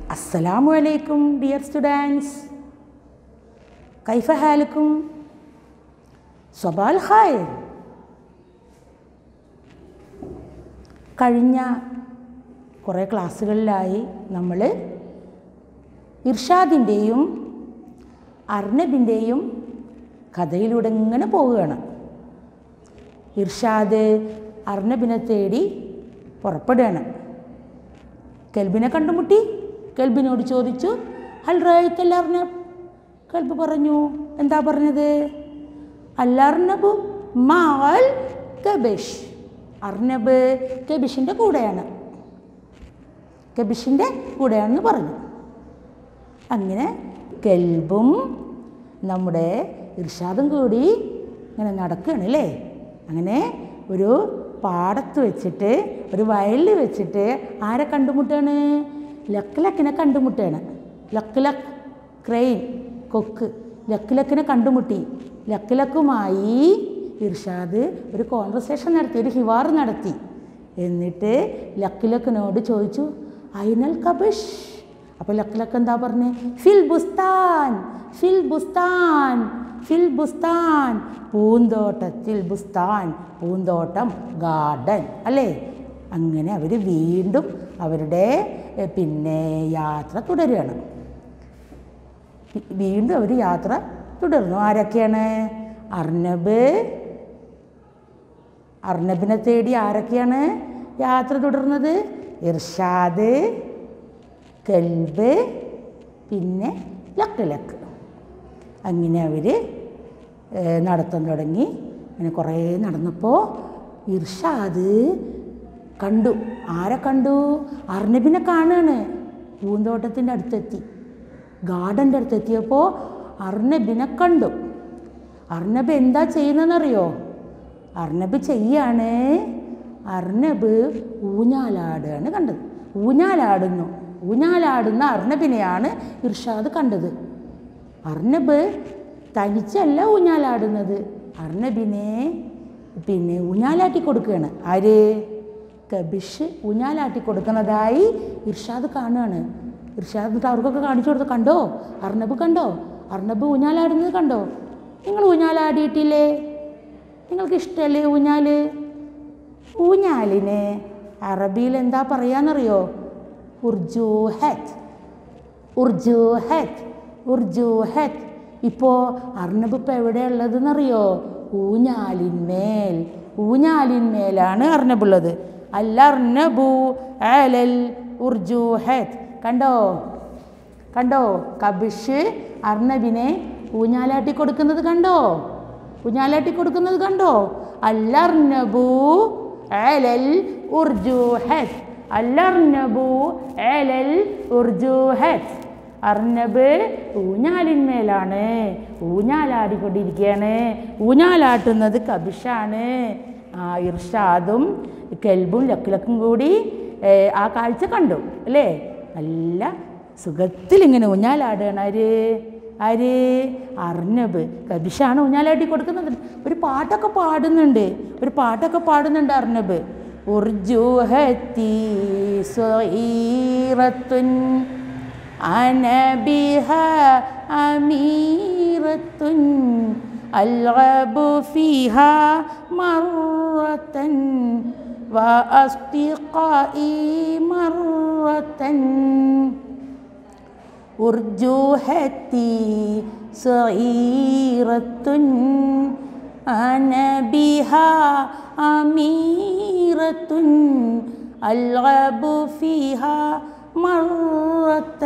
السلام عليكم dear students كيف حالكم صباح الخير കഴിഞ്ഞ കുറേ ക്ലാസ്സുകളിലായി നമ്മൾ ഇർഷാദിൻ്റെയും അർണബിൻ്റെയും കഥയിലൂടെ ഇങ്ങനെ പോവുകയാണ് ഇർഷാദ് അർണബിനെ തേടി പുറപ്പെടുകയാണ് കെൽബിനെ കണ്ടുമുട്ടി കെൽബിനോട് ചോദിച്ചു ഹൽ റായിത്തല്ല അർണബ് കെൽബ് പറഞ്ഞു എന്താ പറഞ്ഞത് അല്ലർണബു മാൽ കബിഷ് അർണബ് കബിഷിൻ്റെ കൂടെയാണ് കബിഷിൻ്റെ കൂടെയാണെന്ന് പറഞ്ഞു അങ്ങനെ കെൽബും നമ്മുടെ ഇർഷാദും കൂടി ഇങ്ങനെ നടക്കുകയാണ് അല്ലേ അങ്ങനെ ഒരു പാടത്ത് വെച്ചിട്ട് ഒരു വയലിൽ വെച്ചിട്ട് ആരെ കണ്ടുമുട്ടാണ് ലക്ക് ലക്കിനെ കണ്ടുമുട്ടുകയാണ് ലക്ക് ലക്ക് ക്രെയിൻ കൊക്ക് ലക്ക് ലക്കിനെ കണ്ടുമുട്ടി ലക്ക് ലക്കുമായി ഇർഷാദ് ഒരു കോൺവെർസേഷൻ നടത്തി ഒരു ഹിവാർ നടത്തി എന്നിട്ട് ലക്ക് ലക്കിനോട് ചോദിച്ചു ഐനൽ കബിഷ് അപ്പോൾ ലക്ക് ലക്ക് എന്താ പറഞ്ഞേ ഫിൽ ബുസ്താൻ ഫിൽ ബുസ്താൻ ഫിൽ ബുസ്താൻ പൂന്തോട്ടത്തിൽ ബുസ്താൻ പൂന്തോട്ടം ഗാർഡൻ അല്ലേ അങ്ങനെ അവർ വീണ്ടും അവരുടെ എ, പിന്നെ യാത്ര തുടരുകയാണ് വി- വീണ്ടും അവർ യാത്ര തുടർന്നു ആരൊക്കെയാണ് അർണബ് അർണബിനെ തേടി ആരൊക്കെയാണ് യാത്ര തുടർന്നത് ഇർഷാദ് കൽബ് പിന്നെ ലക്ക് ലക്ക് അങ്ങനെ അവർ നടത്താൻ തുടങ്ങി അങ്ങനെ കുറേ നടന്നപ്പോൾ ഇർഷാദ് കണ്ടു ആരെ കണ്ടു അർണബിനെ കാണുകയാണ് പൂന്തോട്ടത്തിൻ്റെ അടുത്തെത്തി ഗാർഡൻ്റെ അടുത്തെത്തിയപ്പോൾ അർണബിനെ കണ്ടു അർണബ് എന്താ ചെയ്യുന്നതെന്നറിയോ അർണബ് ചെയ്യാണ് അർണബ് ഊഞ്ഞാലാടുകയാണ് കണ്ടത് ഊഞ്ഞാലാടുന്നു ഊഞ്ഞാലാടുന്ന അർണബിനെയാണ് ഇർഷാദ് കണ്ടത് അർണബ് തനിച്ചല്ല ഊഞ്ഞാലാടുന്നത് അർണബിനെ പിന്നെ ഊഞ്ഞാലാട്ടി കൊടുക്കുകയാണ് ആര് കബിഷ് ഊഞ്ഞാലാട്ടി കൊടുക്കുന്നതായി ഇർഷാദ് കാണുകയാണ് ഇർഷാദ് എന്നിട്ട് അവർക്കൊക്കെ കാണിച്ചു കൊടുത്ത് കണ്ടോ അർണബ് കണ്ടോ അർണബ് ഊഞ്ഞാലാടുന്നത് കണ്ടോ നിങ്ങൾ ഊഞ്ഞാലാടിയിട്ടില്ലേ നിങ്ങൾക്ക് ഇഷ്ടമല്ലേ ഊഞ്ഞാല് ഊഞ്ഞാലിന് അറബിയിൽ എന്താ പറയാന്നറിയോ ഉർജൂഹത്ത് ഉർജൂഹത്ത് ഉർജൂഹത്ത് ഇപ്പോൾ അർണബ് ഇപ്പോൾ എവിടെയുള്ളതെന്നറിയോ ഊഞ്ഞാലിന്മേൽ ഊഞ്ഞാലിന്മേലാണ് അർണബുള്ളത് അല്ല അർണബു അലൽ ഉർജൂഹത്ത് കണ്ടോ കണ്ടോ കബിഷ് അർണബിനെ ഊഞ്ഞാലാട്ടി കൊടുക്കുന്നത് കണ്ടോ ഊഞ്ഞാലാട്ടി കൊടുക്കുന്നത് കണ്ടോ അല്ലർനബു അലൽ ഉർജൂഹത്ത് അല്ലർനബു അലൽ ഉർജൂഹത്ത് അർണബ് ഊഞ്ഞാലിന്മേലാണ് ഊഞ്ഞാലാടിക്കൊണ്ടിരിക്കുകയാണ് ഊഞ്ഞാലാട്ടുന്നത് കബിഷാണ് ആ ഇർഷാദും കെൽബും ലക്കിലക്കും കൂടി ഏ, ആ കാഴ്ച കണ്ടു അല്ലേ നല്ല സുഖത്തിൽ ഇങ്ങനെ ഊഞ്ഞാലാടുകയാണ് ആര് ആര് അർണബ് കബിഷാണ് ഊഞ്ഞാലാട്ടി കൊടുക്കുന്നത് ഒരു പാട്ടൊക്കെ പാടുന്നുണ്ട് ഒരു പാട്ടൊക്കെ പാടുന്നുണ്ട് അർണബ് ഉർജുഹത്തി സ്വീറത്തുൻ أنا بها أميرة ألعب فيها مرة وأصدقائي مرة أرجوحتي صغيرة أنا بها أميرة ألعب فيها مرة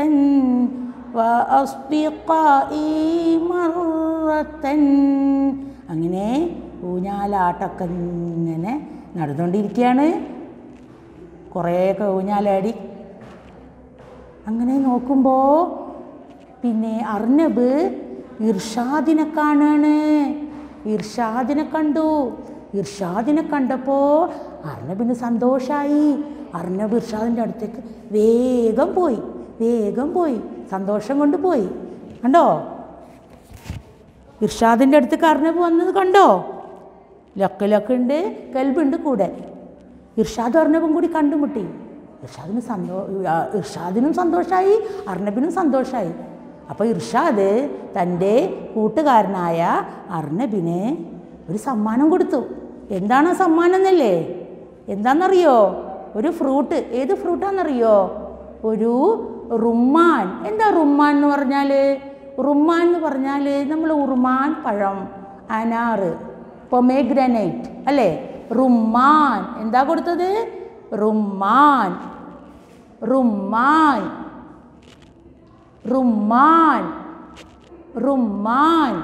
وأصدقائي مرة അങ്ങനെ ഊഞ്ഞാലാട്ടൊക്കെ ഇങ്ങനെ നടന്നുകൊണ്ടിരിക്കുകയാണ് കുറേയൊക്കെ ഊഞ്ഞാലാടി അങ്ങനെ നോക്കുമ്പോൾ പിന്നെ അർണബ് ഇർഷാദിനെ കാണാണ് ഇർഷാദിനെ കണ്ടു ഇർഷാദിനെ കണ്ടപ്പോൾ അർണബിന് സന്തോഷമായി അർണബ് ഇർഷാദിൻ്റെ അടുത്തേക്ക് വേഗം പോയി വേഗം പോയി സന്തോഷം കൊണ്ട് പോയി കണ്ടോ ഇർഷാദിൻ്റെ അടുത്തേക്ക് അർണബ് വന്നത് കണ്ടോ ലക്ക് ലക്കുണ്ട് കൽബുണ്ട് കൂടെ ഇർഷാദ് അർണബും കൂടി കണ്ടുമുട്ടി ഇർഷാദിന് സന്തോ ആ, ഇർഷാദിനും സന്തോഷമായി അർണബിനും സന്തോഷമായി അപ്പോൾ ഇർഷാദ് തൻ്റെ കൂട്ടുകാരനായ അർണബിന് ഒരു സമ്മാനം കൊടുത്തു എന്താണ് ആ സമ്മാനം എന്നല്ലേ എന്താണെന്നറിയോ ഒരു ഫ്രൂട്ട് ഏത് ഫ്രൂട്ടാണെന്നറിയോ ഒരു റുമ്മാൻ എന്താ റുമ്മാൻ എന്ന് പറഞ്ഞാൽ റുമ്മാൻ എന്ന് പറഞ്ഞാൽ നമ്മൾ ഉറുമാൻ പഴം അനാറ് പൊമേഗ്രനൈറ്റ് അല്ലേ റുമ്മാൻ എന്താ കൊടുത്തത് റുമ്മാൻ റുമ്മാൻ റുമ്മാൻ റുമ്മാൻ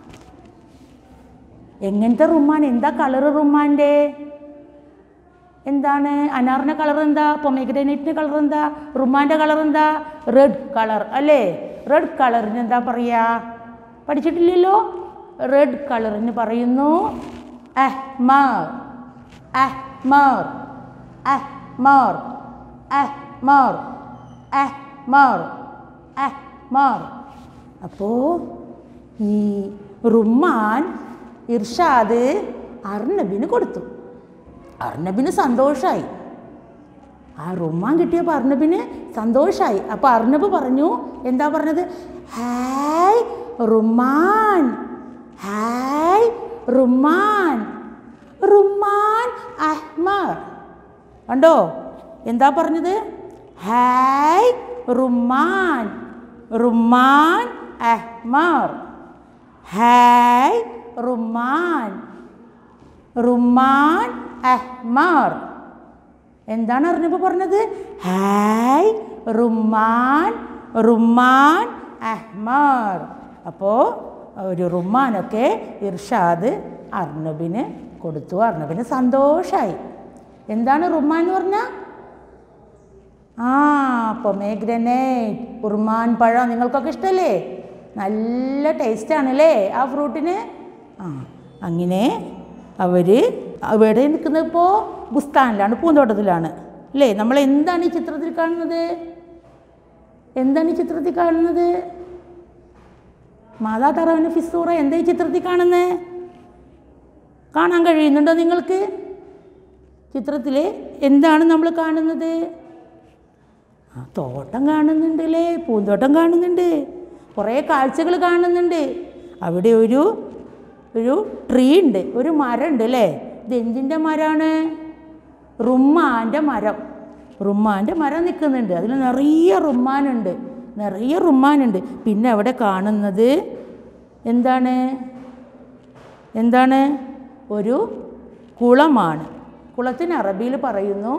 എങ്ങനത്തെ റുമ്മാൻ എന്താ കളറ് റുമ്മാൻ്റെ എന്താണ് അനാറിൻ്റെ കളർ എന്താ പൊമേഗ്രനൈറ്റിൻ്റെ കളർ എന്താ റുമാൻ്റെ കളർ എന്താ റെഡ് കളർ അല്ലേ റെഡ് കളറിന് എന്താ പറയുക പഠിച്ചിട്ടില്ലല്ലോ റെഡ് കളറിന് പറയുന്നു അഹ്മർ അഹ്മർ അഹ്മർ അഹ്മർ അഹ്മർ അഹ്മർ അപ്പോൾ ഈ റുമാൻ ഇർഷാദ് അർണബിന് കൊടുത്തു അർണബിന് സന്തോഷമായി ആ റുമാൻ കിട്ടിയപ്പോൾ അർണബിന് സന്തോഷമായി അപ്പോൾ അർണബ് പറഞ്ഞു എന്താ പറഞ്ഞത് ഹായ് റുമാൻ ഹായ് റുമാൻ റുമാൻ അഹ്മർ കണ്ടോ എന്താ പറഞ്ഞത് ഹായ് റുമാൻ റുമാൻ അഹ്മർ ഹായ് റുമാൻ റുമാൻ അഹ്മർ എന്താണ് അറിഞ്ഞപ്പോൾ പറഞ്ഞത് ഹായ് റുമാൻ റുമാൻ അഹ്മർ അപ്പോൾ ഒരു റുമാനൊക്കെ ഇർഷാദ് അർണബിന് കൊടുത്തു അർണബിന് സന്തോഷമായി എന്താണ് റുമാൻ എന്ന് പറഞ്ഞാൽ ആ പൊമേഗ്രനേറ്റ് ഉറുമാൻ പഴം നിങ്ങൾക്കൊക്കെ ഇഷ്ടമല്ലേ നല്ല ടേസ്റ്റാണല്ലേ ആ ഫ്രൂട്ടിന് ആ അങ്ങനെ അവർ അവിടെ നിൽക്കുന്നത് ഇപ്പോൾ ബുസ്താനിലാണ് പൂന്തോട്ടത്തിലാണ് അല്ലേ നമ്മൾ എന്താണ് ഈ ചിത്രത്തിൽ കാണുന്നത് എന്താണ് ഈ ചിത്രത്തിൽ കാണുന്നത് മാതാ തറവിന് ഫിസൂറ എന്താ ഈ ചിത്രത്തിൽ കാണുന്നത് കാണാൻ കഴിയുന്നുണ്ടോ നിങ്ങൾക്ക് ചിത്രത്തിൽ എന്താണ് നമ്മൾ കാണുന്നത് ആ തോട്ടം കാണുന്നുണ്ട് അല്ലേ പൂന്തോട്ടം കാണുന്നുണ്ട് കുറേ കാഴ്ചകൾ കാണുന്നുണ്ട് അവിടെ ഒരു ഒരു ട്രീ ഉണ്ട് ഒരു മരം ഉണ്ട് അല്ലേ ഇത് എന്തിൻ്റെ മരമാണ് റുമ്മാൻ്റെ മരം റുമ്മാൻ്റെ മരം നിൽക്കുന്നുണ്ട് അതിൽ നിറയെ റുമ്മാനുണ്ട് നിറയെ റുമ്മാനുണ്ട് പിന്നെ അവിടെ കാണുന്നത് എന്താണ് എന്താണ് ഒരു കുളമാണ് കുളത്തിന് അറബിയിൽ പറയുന്നു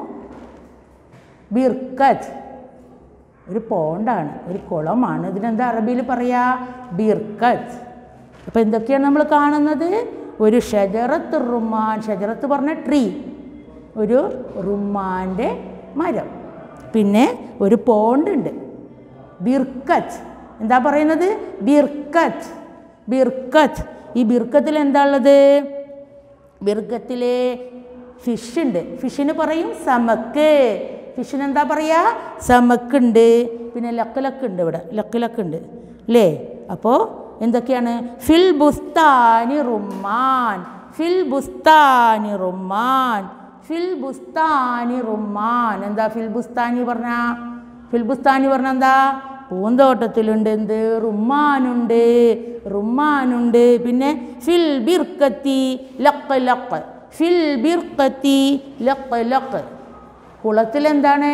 ബിർക്കത്ത് ഒരു പോണ്ടാണ് ഒരു കുളമാണ് ഇതിനെന്താ അറബിയിൽ പറയാ ബിർക്കത്ത് അപ്പോൾ എന്തൊക്കെയാണ് നമ്മൾ കാണുന്നത് ഒരു ഷജറത്ത് റുമാൻ ഷജറത്ത് പറഞ്ഞ ട്രീ ഒരു റുമാൻ്റെ മരം പിന്നെ ഒരു പോണ്ടുണ്ട് ബിർക്കത്ത് എന്താ പറയുന്നത് ബിർക്കത്ത് ബിർക്കത്ത് ഈ ബിർക്കത്തിൽ എന്താ ഉള്ളത് ബിർക്കത്തിൽ ഫിഷ് ഉണ്ട് ഫിഷിന് പറയും സമക്ക് ഫിഷിന് എന്താ പറയുക സമക്ക് ഉണ്ട് പിന്നെ ലക്ക് ലക്ക് ഉണ്ട് ഇവിടെ ലക്ക് ലക്ക് ഉണ്ട് അല്ലേ അപ്പോൾ എന്തൊക്കെയാണ് ഫിൽ ബുസ്താനി റുമാൻ ഫിൽ ബുസ്താനി റുമാൻ ഫിൽ ബുസ്താനി റുമാൻ എന്താ ഫിൽ ബുസ്താനി പറഞ്ഞ ഫിൽ ബുസ്താനി പറഞ്ഞ എന്താ പൂന്തോട്ടത്തിലുണ്ട് എന്ത് റുമാനുണ്ട് റുമാനുണ്ട് പിന്നെ ഫിൽ ബിർക്കത്തി ലക്ക് ലക്ക് ഫിൽ ബിർക്കത്തി ലക്ക് ലക്ക് കുളത്തിൽ എന്താണ്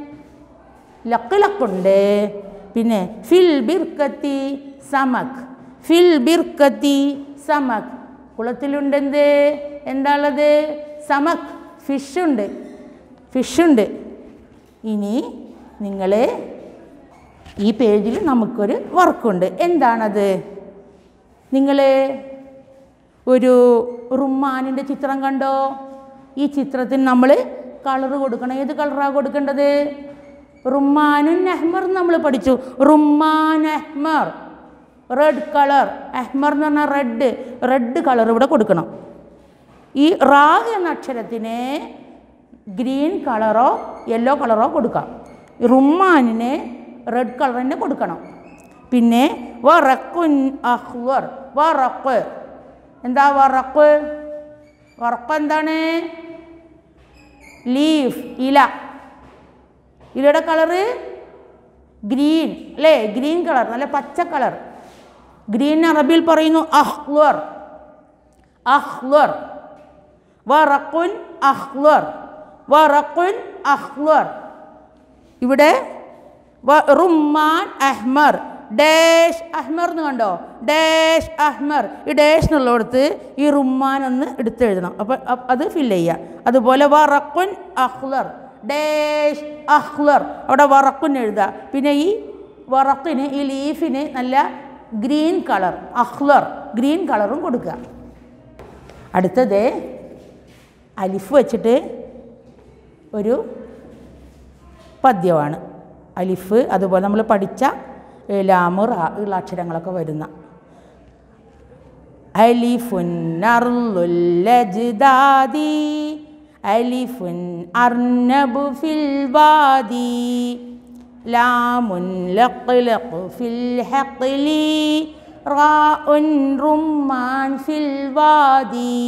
ലക്ക് ലക്കുണ്ട് പിന്നെ ഫിൽ ബിർക്കത്തി സമക് ഫിൽ ബിർക്കത്തി സമക് കുളത്തിലുണ്ട് എന്ത് എന്താ ഉള്ളത് സമക് ഫിഷുണ്ട് ഫിഷുണ്ട് ഇനി നിങ്ങൾ ഈ പേജിൽ നമുക്കൊരു വർക്കുണ്ട് എന്താണത് നിങ്ങൾ ഒരു റുമ്മാനിൻ്റെ ചിത്രം കണ്ടോ ഈ ചിത്രത്തിന് നമ്മൾ കളർ കൊടുക്കണം ഏത് കളറാണ് കൊടുക്കേണ്ടത് റുമ്മാനുൻ അഹ്മർ നമ്മൾ പഠിച്ചു റുമ്മാൻ അഹ്മർ റെഡ് കളർ അഹ്മർ എന്ന് പറഞ്ഞാൽ റെഡ് റെഡ് കളർ ഇവിടെ കൊടുക്കണം ഈ റാ എന്ന അക്ഷരത്തിന് ഗ്രീൻ കളറോ യെല്ലോ കളറോ കൊടുക്കാം റുമ്മാനിന് റെഡ് കളർ തന്നെ കൊടുക്കണം പിന്നെ വറക്കുൻ അഹ്വർ വറക്ക് എന്താ വറക്ക് വറക്ക് എന്താണ് ലീഫ് ഇല ഇലയുടെ കളറ് ഗ്രീൻ അല്ലേ ഗ്രീൻ കളർ നല്ല പച്ച കളർ ഗ്രീൻ അറബിയിൽ പറയുന്നു അഹ്ലർ അഹ്ലർ വറക്കുൻ അഹ്ലർ വറക്കുൻ അഹ്ലർ ഇവിടെ വ- റുമ്മാൻ അഹ്മർ ഡേഷ് അഹ്മർ എന്ന് കണ്ടോ ഡേഷ് അഹ്മർ ഈ ഡേഷ് എന്നുള്ളിടത്ത് ഈ റുമ്മാൻ ഒന്ന് എടുത്തെഴുതണം അപ്പോൾ അത് ഫില്ല് ചെയ്യുക അതുപോലെ വറക്കുൻ അഹ്ലർ ഡേഷ് അഹ്ലർ അവിടെ വറക്കുൻ എഴുതുക പിന്നെ ഈ വറക്കിന് ഈ ലീഫിന് നല്ല ഗ്രീൻ കളർ അഹ്ലർ ഗ്രീൻ കളറും കൊടുക്കുക അടുത്തത് അലിഫ് വെച്ചിട്ട് ഒരു പദ്യമാണ് അലിഫ് അതുപോലെ നമ്മൾ പഠിച്ച ഏ, ലാമ് റാ ഉള്ള അക്ഷരങ്ങളൊക്കെ വരുന്ന അലിഫുൻ അർലുല്ലജ്ദാദി അലിഫുൻ അർനബു ഫിൽ വാദി ലാമുൻ ലഖ്ലഖ് ഫിൽ ഹഖ്ലി റാഉൻ റുമ്മാൻ ഫിൽ വാദി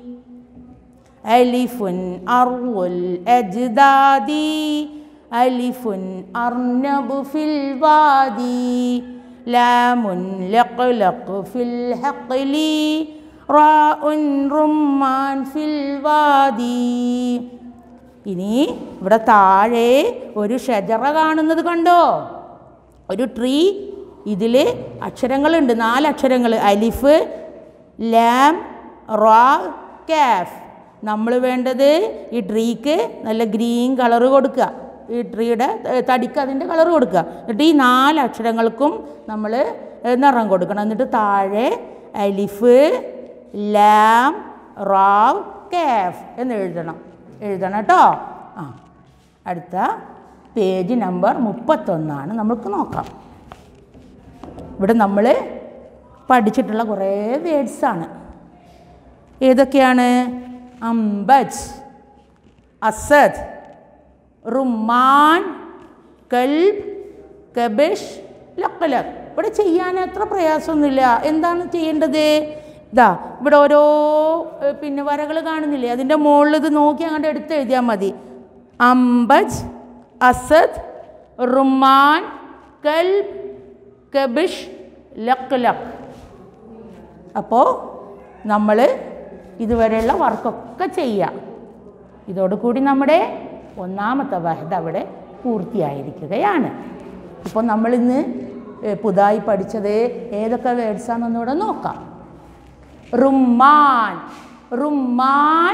ألف أرض الأجداد ألف أرنب في الوادي لام لقلق في الحقل راء رمان في الوادي ഇനി ഇവിടെ താഴെ ഒരു ഷജറ കാണുന്നത് കണ്ടോ ഒരു ട്രീ ഇതിൽ അക്ഷരങ്ങളുണ്ട് നാല് അക്ഷരങ്ങൾ അലിഫ് ലാം റാ കാഫ് നമ്മൾ വേണ്ടത് ഈ ട്രീക്ക് നല്ല ഗ്രീൻ കളറ് കൊടുക്കുക ഈ ട്രീയുടെ ഏ, തടിക്ക് അതിൻ്റെ കളർ കൊടുക്കുക എന്നിട്ട് ഈ നാല് അക്ഷരങ്ങൾക്കും നമ്മൾ നിറം കൊടുക്കണം എന്നിട്ട് താഴെ അലിഫ് ലാം റാവ് കാഫ് എന്ന് എഴുതണം എഴുതണം കേട്ടോ ആ അടുത്ത പേജ് നമ്പർ മുപ്പത്തൊന്നാണ് നമുക്ക് നോക്കാം ഇവിടെ നമ്മൾ പഠിച്ചിട്ടുള്ള കുറേ വേഡ്സാണ് ഏതൊക്കെയാണ് അംബജ് അസദ് റുമാൻ കൽബ് കബിഷ് ലക്കലക് ഇവിടെ ചെയ്യാൻ അത്ര പ്രയാസമൊന്നുമില്ല എന്താണ് ചെയ്യേണ്ടത് ഇതാ ഇവിടെ ഓരോ ഏ, പിന്നെ വരകൾ കാണുന്നില്ലേ അതിൻ്റെ മുകളിൽ ഇത് നോക്കി അങ്ങോട്ട് എടുത്ത് എഴുതിയാൽ മതി അംബജ് അസദ് റുമാൻ കൽബ് കബിഷ് ലക്കലക് അപ്പോൾ നമ്മൾ ഇതുവരെയുള്ള വർക്കൊക്കെ ചെയ്യാം ഇതോടുകൂടി നമ്മുടെ ഒന്നാമത്തെ വഹദ അവിടെ പൂർത്തിയായിരിക്കുകയാണ് ഇപ്പോൾ നമ്മളിന്ന് ഏ, പുതുതായി പഠിച്ചത് ഏതൊക്കെ വേഡ്സാണെന്നൂടെ നോക്കാം റുമ്മാൻ റുമ്മാൻ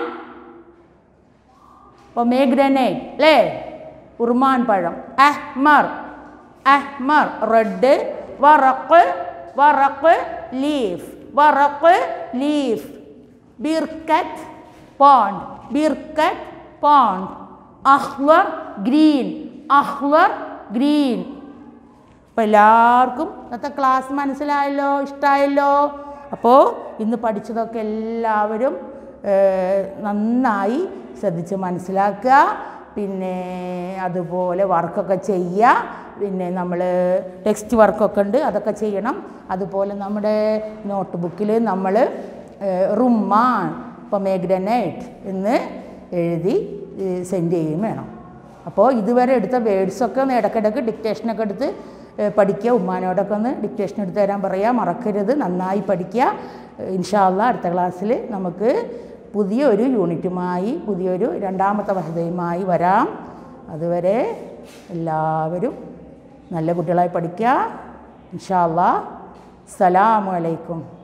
പൊമേഗ്രനേറ്റ് അല്ലേ ഉറുമാൻ പഴം അഹ്മർ അഹ്മർ റെഡ് വറക്ക് വറക്ക് ലീഫ് വറക്ക് ലീഫ് ബിർക്കറ്റ് പോണ്ട് ബിർക്കറ്റ് പോണ്ട് അഹ്വർ ഗ്രീൻ അഹ്വർ ഗ്രീൻ അപ്പോൾ എല്ലാവർക്കും ഇന്നത്തെ ക്ലാസ് മനസ്സിലായല്ലോ ഇഷ്ടമായല്ലോ അപ്പോൾ ഇന്ന് പഠിച്ചതൊക്കെ എല്ലാവരും ഏഹ്, നന്നായി ശ്രദ്ധിച്ച് മനസ്സിലാക്കുക പിന്നെ അതുപോലെ വർക്കൊക്കെ ചെയ്യുക പിന്നെ നമ്മൾ ടെക്സ്റ്റ് വർക്കൊക്കെ ഉണ്ട് അതൊക്കെ ചെയ്യണം അതുപോലെ നമ്മുടെ നോട്ട് ബുക്കിൽ നമ്മൾ റുമ്മാൻ പൊമേഗ്രനൈറ്റ് എന്ന് എഴുതി സെൻഡ് ചെയ്യുകയും വേണം അപ്പോൾ ഇതുവരെ എടുത്ത വേർഡ്സൊക്കെ ഒന്ന് ഇടയ്ക്കിടയ്ക്ക് ഡിക്റ്റേഷനൊക്കെ എടുത്ത് ഏഹ്, പഠിക്കുക ഉമ്മാനോടൊക്കെ ഒന്ന് ഡിക്റ്റേഷൻ എടുത്ത് തരാൻ പറയുക മറക്കരുത് നന്നായി പഠിക്കുക ഇൻഷാല്ല അടുത്ത ക്ലാസ്സിൽ നമുക്ക് പുതിയൊരു യൂണിറ്റുമായി പുതിയൊരു രണ്ടാമത്തെ വഹതയുമായി വരാം അതുവരെ എല്ലാവരും നല്ല കുട്ടികളായി പഠിക്കുക ഇൻഷാല്ല സലാമു അലൈക്കും